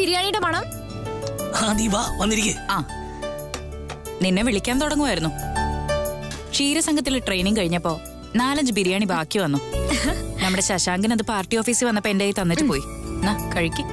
ബിരിയാണിയുടെ മണം ആ നീ വാ വന്നിരിക്കേ ആ നിന്നെ വിളിക്കാൻ തുടങ്ങുമായിരുന്നു ക്ഷീരസംഘത്തിൽ ട്രെയിനിങ് കഴിഞ്ഞപ്പോ നാലഞ്ച് ബിരിയാണി ബാക്കി വന്നു നമ്മുടെ ശശാങ്കൻ അത് പാർട്ടി ഓഫീസിൽ വന്നപ്പോ എന്റെ കയ്യിൽ തന്നിട്ട് പോയി എന്നാ കഴിക്ക്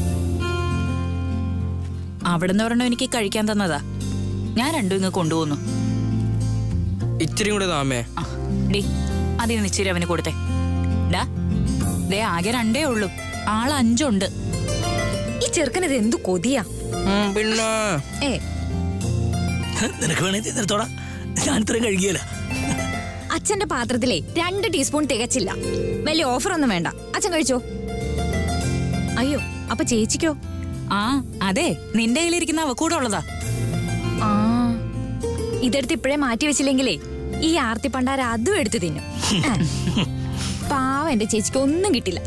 അവിടുന്ന് ഒരെണ്ണം എനിക്ക് കഴിക്കാൻ തന്നതാ ഞാൻ രണ്ടും ഇങ്ങ് കൊണ്ടുപോന്നു ഇച്ചിരി കൂടെ താമേ ആ, ഡി അതിന് ഇച്ചിരി അവന് കൊടുത്തേ ഡാ ദേ ആകെ രണ്ടേ ഉള്ളൂ ആള് അഞ്ചുണ്ട് ഈ ചെറുക്കൻ ഇത് എന്തു കൊതിയാ പിന്നെ ഏ നിനക്ക് വേണേ തിരത്തോടാ ഞാൻ ഇത്രയും കഴിക്കുകയില്ല അച്ഛന്റെ പാത്രത്തിലെ രണ്ട് ടീസ്പൂൺ തികച്ചില്ല വലിയ ഓഫർ ഒന്നും വേണ്ട അച്ഛൻ കഴിച്ചോ അയ്യോ അപ്പൊ ചേച്ചിക്കോ ആ അതെ നിന്റെ കയ്യിലിരിക്കുന്ന അവ കൂടെ ഉള്ളതാ ആ ഇതെടുത്ത് ഇപ്പോഴേ മാറ്റി വെച്ചില്ലെങ്കിലേ ഈ ആർത്തി പണ്ടാര അതും എടുത്ത് തിന്നും ആ. പാവം എന്റെ ചേച്ചിക്ക് ഒന്നും കിട്ടില്ല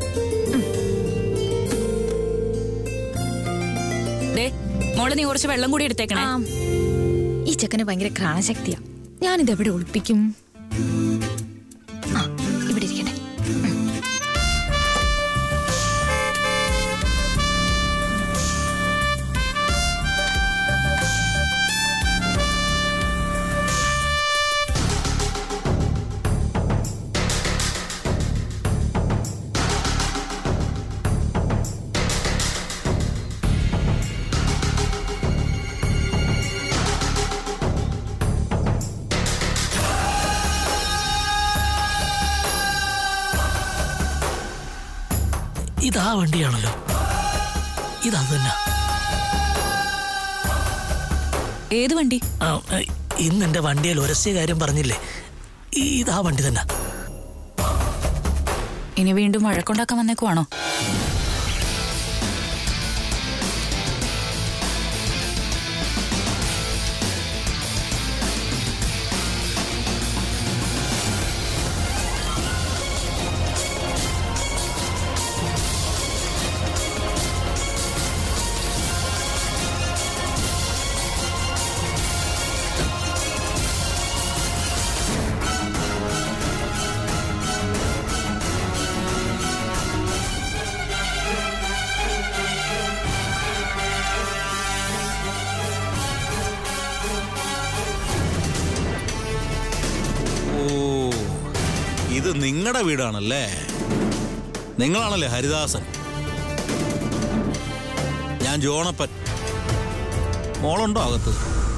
ദേ മോള് നീ കുറച്ച് വെള്ളം കൂടി എടുത്തേക്കണേ ആ ഈ ചെക്കന് ഭയങ്കര ഘ്രാണശക്തിയാ ഞാനിത് എവിടെ ഒളിപ്പിക്കും ആ ഇവിടെ ഇരിക്കട്ടെ ഇതാ വണ്ടിയാണല്ലോ ഇതാ തന്നെ ഏത് വണ്ടി ആ, ഇന്ന് എന്റെ വണ്ടിയിൽ ഒരസ്യ കാര്യം പറഞ്ഞില്ലേ ഈ- ഇതാ വണ്ടി തന്നെ ഇനി വീണ്ടും വഴക്കുണ്ടാക്കാൻ വന്നേക്കുവാണോ ഓ ഇത് നിങ്ങളുടെ വീടാണല്ലേ നിങ്ങളാണല്ലേ ഹരിദാസൻ ഞാൻ ജോണപ്പൻ മോളുണ്ടോ അകത്ത്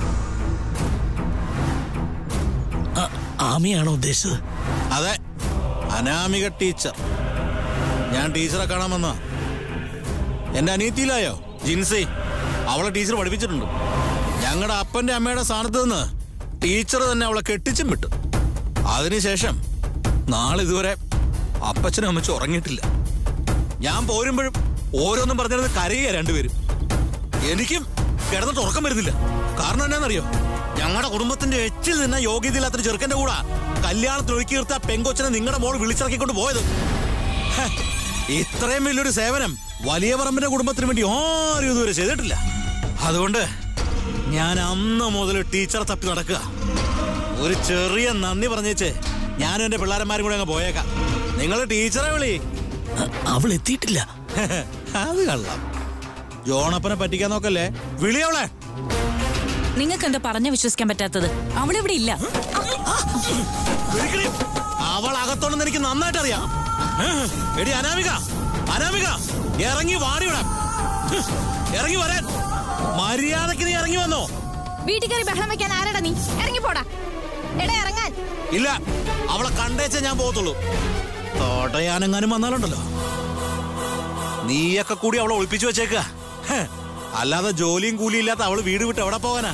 ആ, ആമിയാണോ ഉദ്ദേശിച്ചത് അതെ അനാമിക ടീച്ചർ ഞാൻ ടീച്ചറെ കാണാൻ വന്ന എന്റെ അനിയത്തിയിലായോ ജിൻസി അവളെ ടീച്ചർ പഠിപ്പിച്ചിട്ടുണ്ട് ഞങ്ങളുടെ അപ്പന്റെ അമ്മയുടെ സ്ഥാനത്ത് നിന്ന് ടീച്ചർ തന്നെ അവളെ കെട്ടിച്ചും വിട്ടു അതിനുശേഷം നാളിതുവരെ അപ്പച്ചനും അമ്മച്ചും ഉറങ്ങിയിട്ടില്ല ഞാൻ പോരുമ്പോഴും ഓരോന്നും പറഞ്ഞിരുന്ന് കരയുക രണ്ടുപേരും എനിക്കും കിടന്നിട്ട് ഉറക്കം വരുന്നില്ല കാരണം എന്നാന്നറിയോ ഞങ്ങളുടെ കുടുംബത്തിന്റെ എച്ചിൽ നിന്ന യോഗ്യതയില്ലാത്തൊരു ചെറുക്കന്റെ കൂടെ കല്യാണത്തിന് ഒരുക്കി നിർത്ത പെങ്കൊച്ചനെ നിങ്ങളുടെ മോൾ വിളിച്ചിറക്കിക്കൊണ്ട് പോയത് ഹെ, ഇത്രയും വലിയൊരു സേവനം വലിയ പറമ്പിന്റെ കുടുംബത്തിന് വേണ്ടി ആരും ഇതുവരെ ചെയ്തിട്ടില്ല അതുകൊണ്ട് ഞാൻ അന്ന് മുതൽ ടീച്ചറെ തപ്പി നടക്കുക ഒരു ചെറിയ നന്ദി പറഞ്ഞേച്ച് ഞാനും എന്റെ പിള്ളേരന്മാരും കൂടെ അങ്ങ് പോയേക്കാം നിങ്ങൾ ടീച്ചറെ വിളി ആ, അവൾ എത്തിയിട്ടില്ല അത് കള്ളം ജോണപ്പനെ പറ്റിക്കാൻ നോക്കല്ലേ വിളി അവളെ നിങ്ങൾക്ക് എന്താ പറഞ്ഞ വിശ്വസിക്കാൻ പറ്റാത്തത് അവളിവിടെ ഇല്ല വിളിക്കടി. അവൾ അകത്തോണെന്ന് എനിക്ക് നന്നായിട്ട് അറിയാം ഏ, എടി അനാമിക അനാമിക ഇറങ്ങി വാടിവിടാ ഇറങ്ങി വരാൻ മര്യാദക്ക് നീ ഇറങ്ങി വന്നോ വീട്ടിൽ കയറി ബഹളം വെക്കാൻ ആരടാ നീ ഇറങ്ങി പോടാ എടാ ഇറങ്ങാൻ ഇല്ല അവളെ കണ്ടേച്ചേ ഞാൻ പോകത്തുള്ളൂ തോട്ടയാനെങ്ങാനും വന്നാലുണ്ടല്ലോ നീയൊക്കെ കൂടി അവളെ ഒളിപ്പിച്ചു വെച്ചേക്ക അല്ലാതെ ജോലിയും കൂലിയും ഇല്ലാത്ത അവള് വീട് വിട്ട് എവിടെ പോകാനാ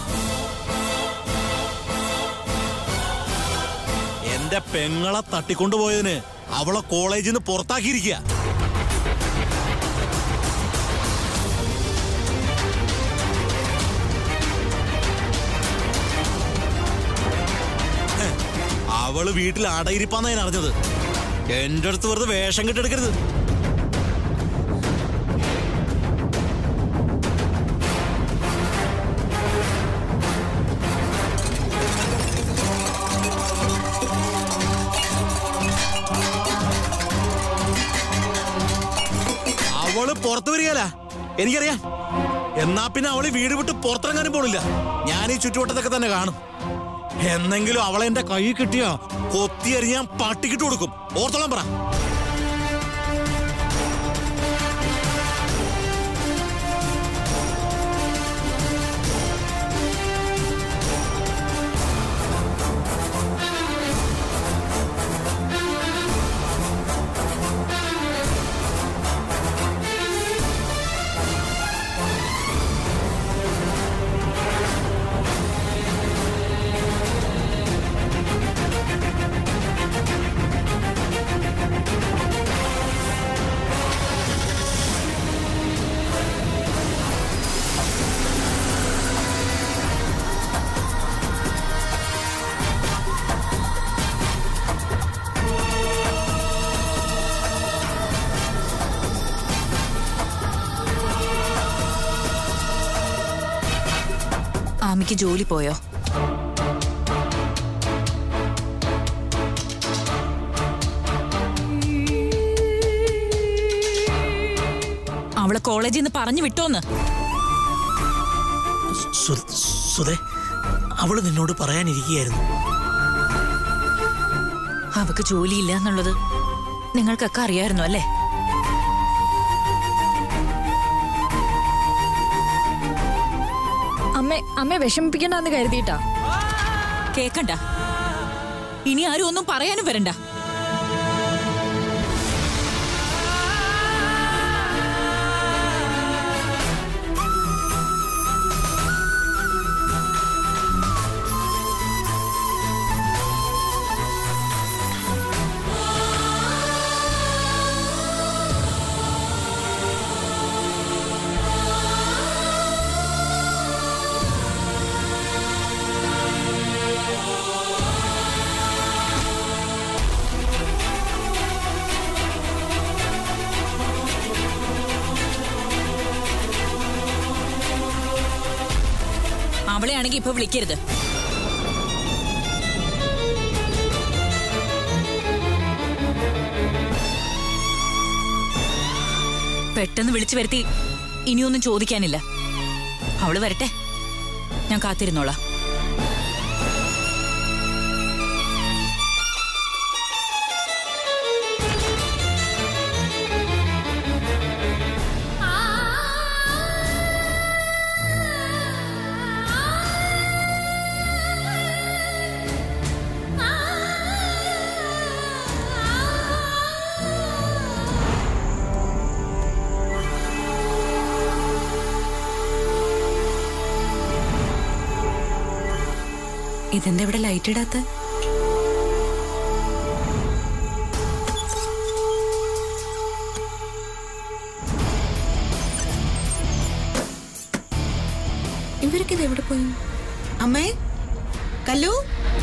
എന്റെ പെങ്ങളെ തട്ടിക്കൊണ്ടുപോയതിന് അവളെ കോളേജിൽ നിന്ന് പുറത്താക്കിയിരിക്കുക അവള് വീട്ടിൽ അടയിരിപ്പാന്നാ ഞാൻ അറിഞ്ഞത് എന്റെ അടുത്ത് വെറുതെ വേഷം കെട്ടെടുക്കരുത് അവള് പുറത്തു വരികയല്ല എനിക്കറിയാം എന്നാ പിന്നെ അവള് വീട് വിട്ട് പുറത്തിറങ്ങാനും പോണില്ല ഞാൻ ഈ ചുറ്റുവട്ടത്തൊക്കെ തന്നെ കാണും എന്നെങ്കിലും അവളെ എന്റെ കൈ കിട്ടിയ കൊത്തിയറിയാൻ പട്ടിക്കിട്ട് കൊടുക്കും ഓർത്തോളം പറ ആമിക്ക് ജോലി പോയോ അവളെ കോളേജിൽ നിന്ന് പറഞ്ഞു വിട്ടോന്ന് സു- സുധേ അവള് നിന്നോട് പറയാനിരിക്കുകയായിരുന്നു അവക്ക് ജോലിയില്ല എന്നുള്ളത് നിങ്ങൾക്കൊക്കെ അറിയായിരുന്നു അല്ലേ അമ്മ അമ്മയെ വിഷമിപ്പിക്കണ്ടെന്ന് കരുതിയിട്ടാ കേക്കണ്ട ഇനി ആരും ഒന്നും പറയാനും വരണ്ട അവളെയാണെങ്കിൽ ഇപ്പൊ വിളിക്കരുത് പെട്ടെന്ന് വിളിച്ചു വരുത്തി ഇനിയൊന്നും ചോദിക്കാനില്ല അവള് വരട്ടെ ഞാൻ കാത്തിരുന്നോളാം ഇതെന്താ ഇവിടെ ലൈറ്റ് ഇടാത്ത ഇവരൊക്കെ ഇത് എവിടെ പോയി അമ്മേ കല്ലു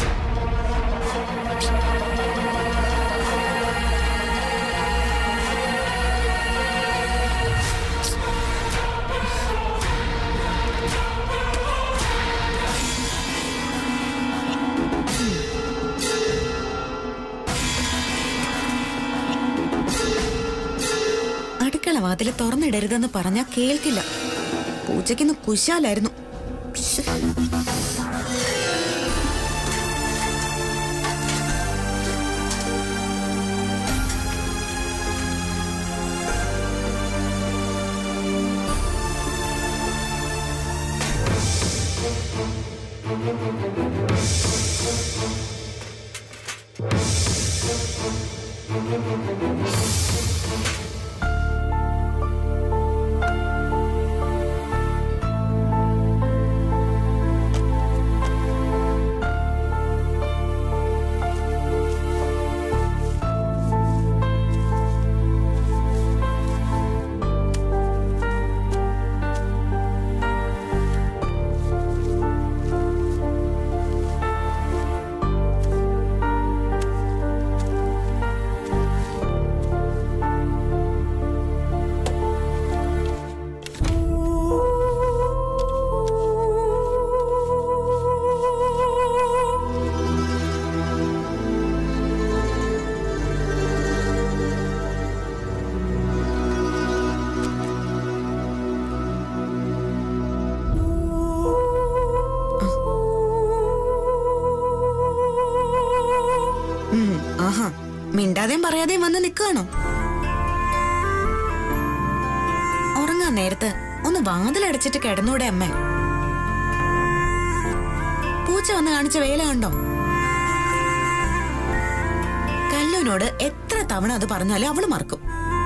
അടുക്കള വാതില് തുറന്നിടരുതെന്ന് പറഞ്ഞാ കേൾക്കില്ല പൂജയ്ക്കൊന്ന് കുശാലായിരുന്നു ശ്ശെ. ഉം, ആഹാ മിണ്ടാതെയും പറയാതെയും വന്ന് നിൽക്കുകയാണോ ഉറങ്ങാൻ നേരത്ത് ഒന്ന് വാതിലടച്ചിട്ട് കിടന്നൂടെ അമ്മ പൂച്ച വന്ന് കാണിച്ച വേല കണ്ടോ കല്ലുവിനോട് എത്ര തവണ അത് പറഞ്ഞാലും അവള് മറക്കും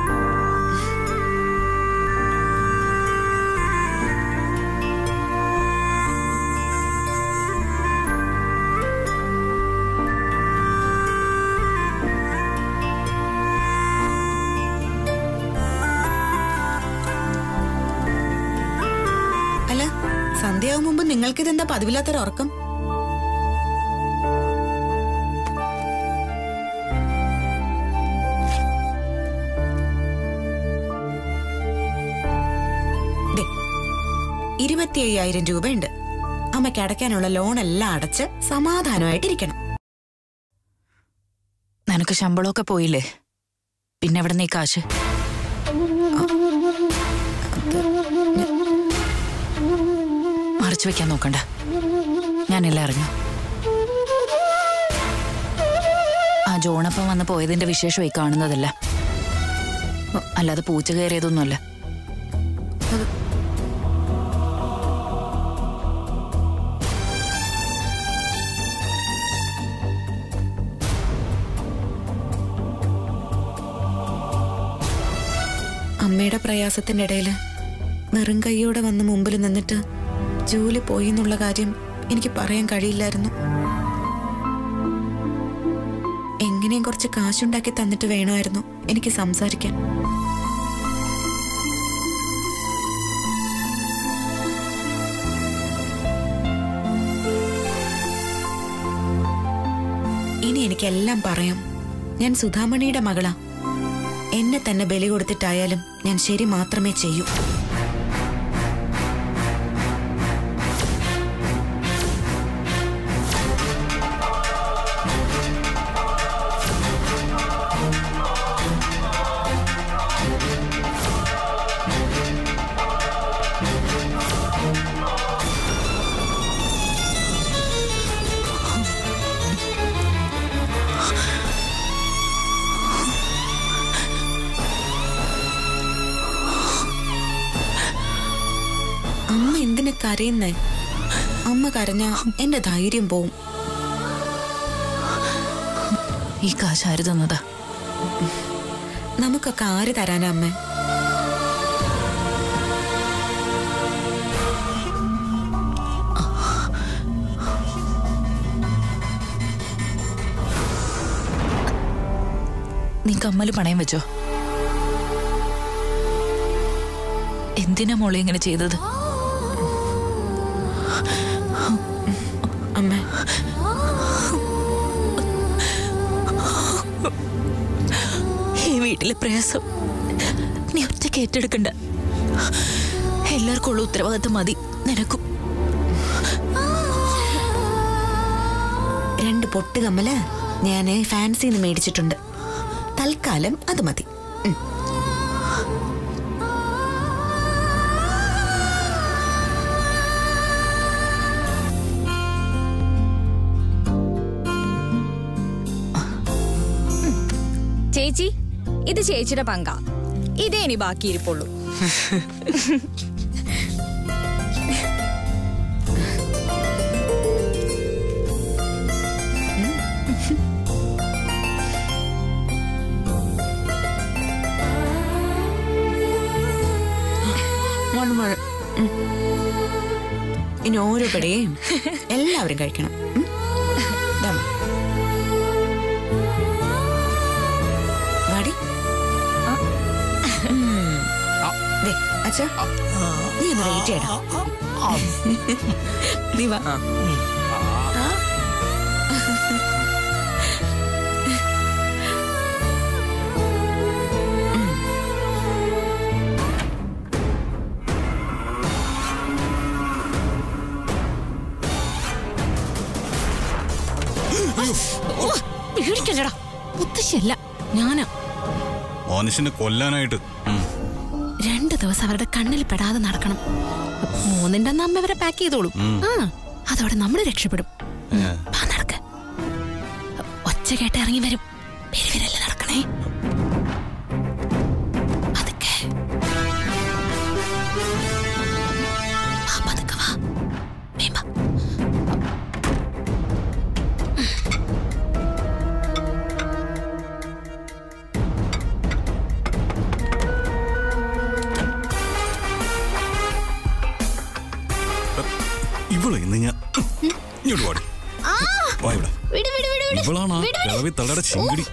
അല്ല സന്ധ്യയാവും മുമ്പ് നിങ്ങൾക്കിതെന്താ പതിവില്ലാത്തൊരു ഉറക്കം ദേ, ഇരുപത്തി അയ്യായിരം രൂപയുണ്ട് അമ്മയ്ക്ക് അടയ്ക്കാനുള്ള ലോൺ എല്ലാം അടച്ച് സമാധാനമായിട്ടിരിക്കണം നിനക്ക് ശമ്പളമൊക്കെ പോയില്ലേ പിന്നെ എവിടെ നീ കാശ് മറച്ചു വെക്കാൻ നോക്കണ്ട ഞാനെല്ലാം അറിഞ്ഞു ആ ജോണപ്പം വന്ന് പോയതിന്റെ വിശേഷമായി കാണുന്നതല്ല അല്ലാതെ പൂച്ച കയറിയതൊന്നുമല്ല അമ്മയുടെ പ്രയാസത്തിന്റെ ഇടയില് വെറും കൈയോടെ വന്ന് മുമ്പിൽ നിന്നിട്ട് ജോലി പോയി എന്നുള്ള കാര്യം എനിക്ക് പറയാൻ കഴിയില്ലായിരുന്നു എങ്ങനെയും കുറച്ച് കാശുണ്ടാക്കി തന്നിട്ട് വേണമായിരുന്നു എനിക്ക് സംസാരിക്കാൻ ഇനി എനിക്കെല്ലാം പറയാം ഞാൻ സുധാമണിയുടെ മകളാ എന്നെ തന്നെ ബലി കൊടുത്തിട്ടായാലും ഞാൻ ശരി മാത്രമേ ചെയ്യൂ അമ്മ എന്തിനു കരയുന്നേ അമ്മ കരഞ്ഞ എന്റെ ധൈര്യം പോവും ഈ കാശ് ആര് തന്നതാ നമുക്കൊക്കെ ആര് തരാനാ അമ്മ നീ കമ്മല് പണയം വെച്ചോ എന്തിനാ മോളെ ഇങ്ങനെ ചെയ്തത് അമ്മ ഈ വീട്ടിലെ പ്രയാസം നീ ഒറ്റയ്ക്ക് ഏറ്റെടുക്കണ്ട എല്ലാവർക്കും ഉള്ള ഉത്തരവാദിത്തം മതി നിനക്കും രണ്ട് പൊട്ട് കമ്മല് ഞാന് ഫാൻസിന്ന് മേടിച്ചിട്ടുണ്ട് തൽക്കാലം അത് മതി ഉം. ചേച്ചി ഇത് ചേച്ചിയുടെ പങ്കാ ഇതേ ഇനി ബാക്കിയിരിപ്പുള്ളൂ മോള് മോള്. ഉം. ഇനി ഓരോ പിടിയും എല്ലാവരും കഴിക്കണം ഉം. ദാ. വാടി ഉം. ദേ, അച്ഛാ നീ ഒന്ന് വെയിറ്റ് ചെയ്യടാ നീ വാ ആ. പേടിക്കണ്ടടാ മുത്തശ്ശിയല്ല ഞാനാ മനുഷ്യനെ കൊല്ലാനായിട്ട് ഉം. രണ്ട് ദിവസം അവരുടെ കണ്ണിൽ പെടാതെ നടക്കണം മൂന്നിന്റെ അന്ന് അമ്മ അവരെ പാക്ക് ചെയ്തോളും ആ അതോടെ നമ്മൾ രക്ഷപ്പെടും വാ നടക്ക് ഒച്ച ഒച്ച കേട്ട് ഇറങ്ങി വരും പെരുവിരല്ല നടക്കണേ പതുക്കെ വാ, പതുക്കെ വാ. വേഗം വാ. ഇവളെ ഇന്ന് ഞാൻ ഇങ്ങോട്ട് പാടി വാ ഇവിടെ വിട്, വിട്, വിട്, വിട്. ഇവളാണ് വിട്, വിട്. കിളവി തള്ളയുടെ ചിങ്കിടി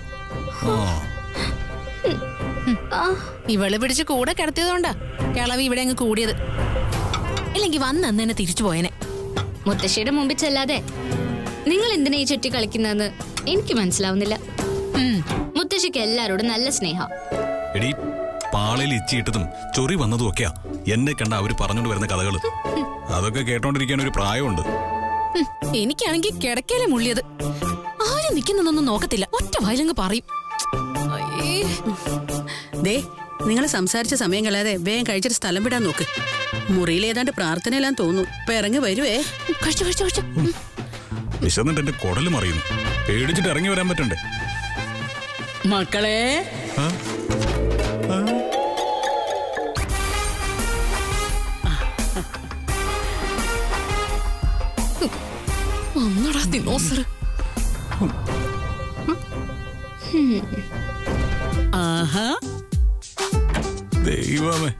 ആ ഇവള് പിടിച്ച് കൂടെ കിടത്തിയതുകൊണ്ടാ കിളവി ഇവിടെ അങ്ങ് കൂടിയത് ഇല്ലെങ്കിൽ വന്ന് അന്ന് തന്നെ തിരിച്ചു പോയനെ മുത്തശ്ശിയുടെ മുമ്പിൽ ചെല്ലാതെ നിങ്ങൾ എന്തിനാ ഈ ചുറ്റി കളിക്കുന്നതെന്ന് എനിക്ക് മനസ്സിലാവുന്നില്ല ഉം. മുത്തശ്ശിക്ക് എല്ലാരോടും നല്ല സ്നേഹം എടി പാളയിൽ ഇച്ചിയിട്ടതും ചൊറി വന്നതും ഒക്കെയാ എന്നെ കണ്ട അവര് പറഞ്ഞോണ്ട് വരുന്ന കഥകള് അതൊക്കെ കേട്ടോണ്ടിരിക്കാൻ ഒരു പ്രായമുണ്ട് ഉം. എനിക്കാണെങ്കിൽ കിടക്കയിലെ മുള്ളിയത് ആരും നിൽക്കുന്നതൊന്നും നോക്കത്തില്ല ഒറ്റ വായിലങ്ങ് പറയും അയ്യേ. ദേ നിങ്ങൾ സംസാരിച്ച സമയം കളയാതെ വേഗം കഴിച്ചിട്ട് സ്ഥലം വിടാൻ നോക്ക് മുറിയിൽ ഏതാണ്ട് പ്രാർത്ഥനയെല്ലാം തോന്നുന്നു ഇപ്പൊ ഇറങ്ങി വരുവേ കഴിച്ചു കഴിച്ചു കഴിച്ചു ഉം. വിശന്നിട്ട് എന്റെ കുടല് മറിയുന്നു പേടിച്ചിട്ട് ഇറങ്ങി വരാൻ പറ്റണ്ടേ മക്കളെ ആ? ഒന്നടാ ദിനോസർ ആഹാ ദൈവമേ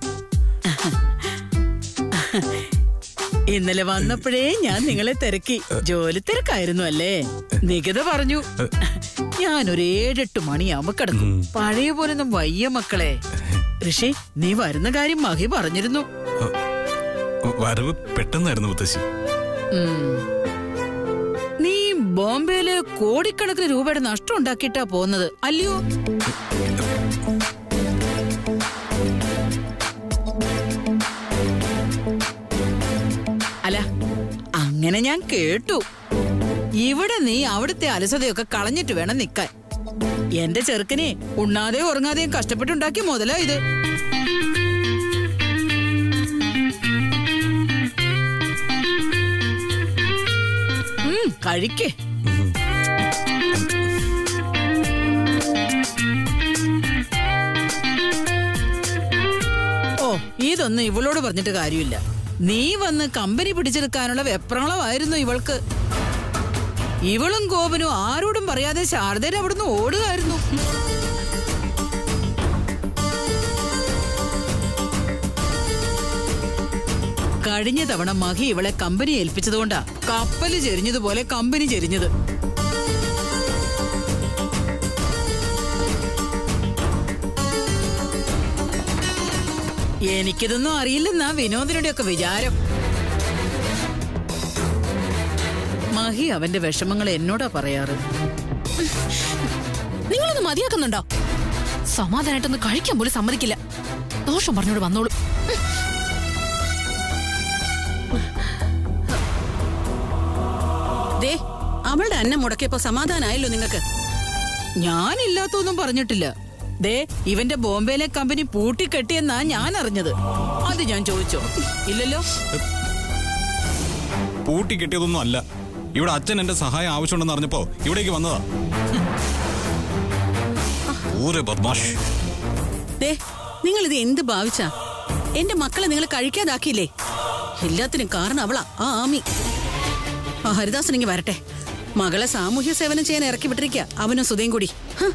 ഇന്നലെ വന്നപ്പോഴേ ഞാൻ നിങ്ങളെ തിരക്കി ജോലി തിരക്കായിരുന്നു അല്ലേ നികിത പറഞ്ഞു ഞാനൊരു ഏഴെട്ട് മണിയാവുമ്പോ കിടക്കും പഴയ പോലൊന്നും വയ്യ മക്കളെ ഋഷി നീ വരുന്ന കാര്യം മഹി പറഞ്ഞിരുന്നു വരവ് പെട്ടെന്നായിരുന്നു മുത്തശ്ശി ഉം. നീ ബോംബെയില് കോടിക്കണക്കിന് രൂപയുടെ നഷ്ടം ഉണ്ടാക്കിയിട്ടാ പോകുന്നത് അല്ലയോ അല്ല അങ്ങനെ ഞാൻ കേട്ടു ഇവിടെ നീ അവിടുത്തെ അലസതയൊക്കെ കളഞ്ഞിട്ട് വേണം നിക്കാൻ എന്റെ ചെറുക്കനെ ഉണ്ണാതെയും ഉറങ്ങാതെയും കഷ്ടപ്പെട്ടുണ്ടാക്കിയ മുതലാ ഇത് ഉം, കഴിക്കേ ഓ ഇതൊന്നും ഇവളോട് പറഞ്ഞിട്ട് കാര്യമില്ല നീ വന്ന് കമ്പനി പിടിച്ചെടുക്കാനുള്ള വെപ്രാളമായിരുന്നു ഇവൾക്ക് ഇവളും ഗോപനും ആരോടും പറയാതെ ശാരദയുടെ അവിടുന്ന് ഓടുകയായിരുന്നു കഴിഞ്ഞ തവണ മഹി ഇവളെ കമ്പനി ഏൽപ്പിച്ചതുകൊണ്ടാ കപ്പല് ചെരിഞ്ഞതുപോലെ കമ്പനി ചെരിഞ്ഞത് എനിക്കിതൊന്നും അറിയില്ലെന്നാ വിനോദിനുടെ ഒക്കെ വിചാരം മഹി അവന്റെ വിഷമങ്ങൾ എന്നോടാ പറയാറ് നിങ്ങളൊന്ന് മതിയാക്കുന്നുണ്ടോ സമാധാനായിട്ടൊന്ന് കഴിക്കാൻ പോലും സമ്മതിക്കില്ല ദോഷം പറഞ്ഞോട് വന്നോളൂ ദേ അവളുടെ അന്നം മുടക്കിയപ്പോ സമാധാനായല്ലോ നിങ്ങക്ക് ഞാനില്ലാത്തൊന്നും പറഞ്ഞിട്ടില്ല ദേ ഇവന്റെ ബോംബെയിലെ കമ്പനി പൂട്ടിക്കെട്ടിയെന്നാ ഞാൻ അറിഞ്ഞത് അത് ഞാൻ ചോദിച്ചോ ഇല്ലല്ലോ പൂട്ടി കെട്ടിയതൊന്നും അല്ല ഇവിടെ അച്ഛൻ എന്റെ സഹായം ആവശ്യമുണ്ടെന്ന് അറിഞ്ഞപ്പോ ഇവിടേക്ക് വന്നതാ ഊരെ ബദ്മാഷ് ദേ നിങ്ങൾ ഇത് എന്ത് ഭാവിച്ചാ എന്റെ മക്കളെ നിങ്ങൾ കഴിക്കാതാക്കിയില്ലേ എല്ലാത്തിനും കാരണം അവളാ ആ ആമി ആ ഹരിദാസനെങ്കി വരട്ടെ മകളെ സാമൂഹ്യ സേവനം ചെയ്യാൻ ഇറക്കി വിട്ടിരിക്കുക അവനും സുതയും കൂടി ഹ്.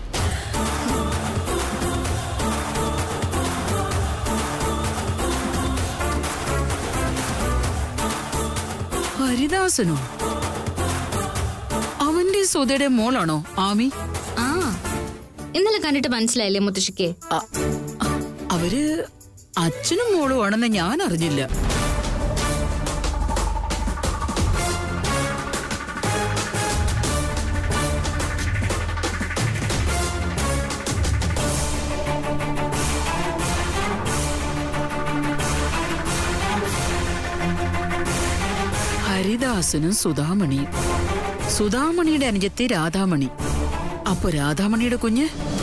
ഹരിദാസനോ അവന്റെ സുതയുടെ മോളാണോ ആമി ആ ഇന്നലെ കണ്ടിട്ട് മനസ്സിലായില്ലേ മുത്തശ്ശിക്ക് അ- അ- അവര് അച്ഛനും മോളും ആണെന്ന് ഞാൻ അറിഞ്ഞില്ല ഹരിദാസനും സുധാമണിയും സുധാമണിയുടെ അനുജത്തി രാധാമണി അപ്പൊ രാധാമണിയുടെ കുഞ്ഞ്